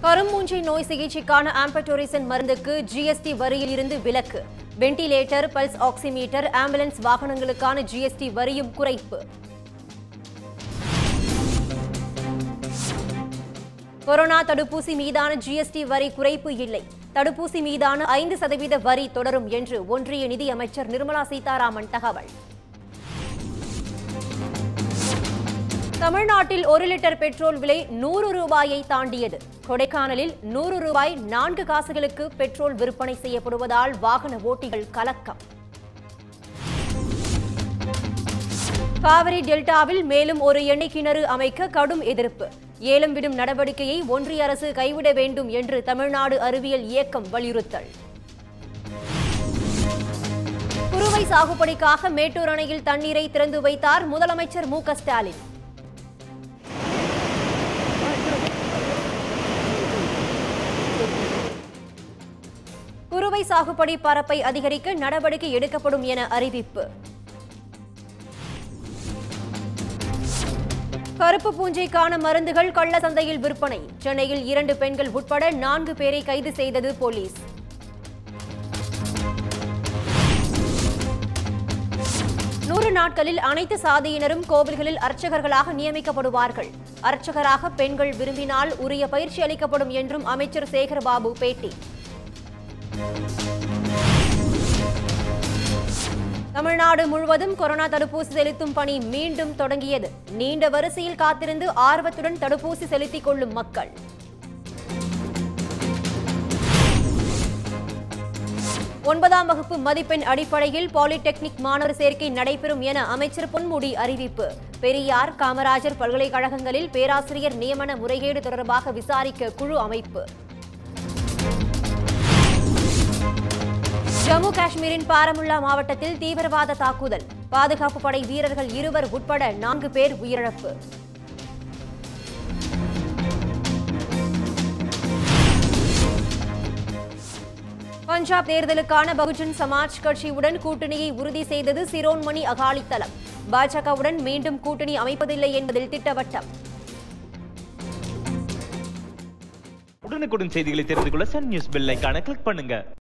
கரும்பூஞ்சை நோய் சிகிச்சைக்கான ஆம்பட்டோரிசன் மருந்துக்கு ஜிஎஸ்டி வரியில் இருந்து விலக்கு வெண்டிலேட்டர் பல்ஸ் ஆக்சிமீட்டர் ஆம்புலன்ஸ் வாகனங்களுக்கான ஜிஎஸ்டி வரியும் குறைப்பு கொரோனா தடுப்பூசி மீதான ஜிஎஸ்டி வரி குறைப்பு இல்லை தடுப்பூசி மீதான ஐந்து சதவீத வரி தொடரும் என்று ஒன்றிய நிதியமைச்சர் நிர்மலா சீதாராமன் தகவல் தமிழ்நாட்டில் ஒரு லிட்டர் பெட்ரோல் விலை நூறு ரூபாயை தாண்டியது கொடைக்கானலில் நூறு ரூபாய் நான்கு காசுகளுக்கு பெட்ரோல் விற்பனை செய்யப்படுவதால் வாகன ஓட்டிகள் கலக்கம் காவிரி டெல்டாவில் மேலும் ஒரு எண்ணெய் கிணறு அமைக்க கடும் எதிர்ப்பு ஏலம் விடும் நடவடிக்கையை ஒன்றிய அரசு கைவிட வேண்டும் என்று தமிழ்நாடு அறிவியல் இயக்கம் வலியுறுத்தல் குறுவை சாகுபடிக்காக மேட்டூர் அணையில் தண்ணீரை திறந்து வைத்தார் முதலமைச்சர் மு க ஸ்டாலின் குறுவை சாகுபடி பரப்பை அதிகரிக்க நடவடிக்கை எடுக்கப்படும் என அறிவிப்பு கருப்பு பூஞ்சைக்கான மருந்துகள் கள்ள சந்தையில் விற்பனை சென்னையில் இரண்டு பெண்கள் உட்பட நான்கு பேரை கைது செய்தது போலீஸ் நூறு நாட்களில் அனைத்து சாதியினரும் கோவில்களில் அர்ச்சகர்களாக நியமிக்கப்படுவார்கள் அர்ச்சகராக பெண்கள் விரும்பினால் உரிய பயிற்சி அளிக்கப்படும் என்றும் அமைச்சர் சேகர்பாபு பேட்டி தமிழ்நாடு முழுவதும் கொரோனா தடுப்பூசி செலுத்தும் பணி மீண்டும் தொடங்கியது நீண்ட வரிசையில் காத்திருந்து ஆர்வத்துடன் தடுப்பூசி செலுத்திக் கொள்ளும் மக்கள் ஒன்பதாம் வகுப்பு மதிப்பெண் அடிப்படையில் பாலிடெக்னிக் மாணவர் சேர்க்கை நடைபெறும் என அமைச்சர் பொன்முடி அறிவிப்பு பெரியார் காமராஜர் பல்கலைக்கழகங்களில் பேராசிரியர் நியமன முறைகேடு தொடர்பாக விசாரிக்க குழு அமைப்பு ஜம்மு காஷ்மீரின் பாரமுல்லா மாவட்டத்தில் தீவிரவாத தாக்குதல் பாதுகாப்பு படை வீரர்கள் இருவர் உட்பட நான்கு பேர் உயிரிழப்பு பஞ்சாப் தேர்தலுக்கான பகுஜன் சமாஜ் கட்சியுடன் கூட்டணியை உறுதி செய்தது சிரோன்மணி அகாலித்தளம் பாஜகவுடன் மீண்டும் கூட்டணி அமைப்பதில்லை என்பதில் திட்டவட்டம் உடனுக்குடன் செய்திகளை தெரிந்து கொள்ள சன் நியூஸ் பெல் ஐகானை கிளிக் பண்ணுங்க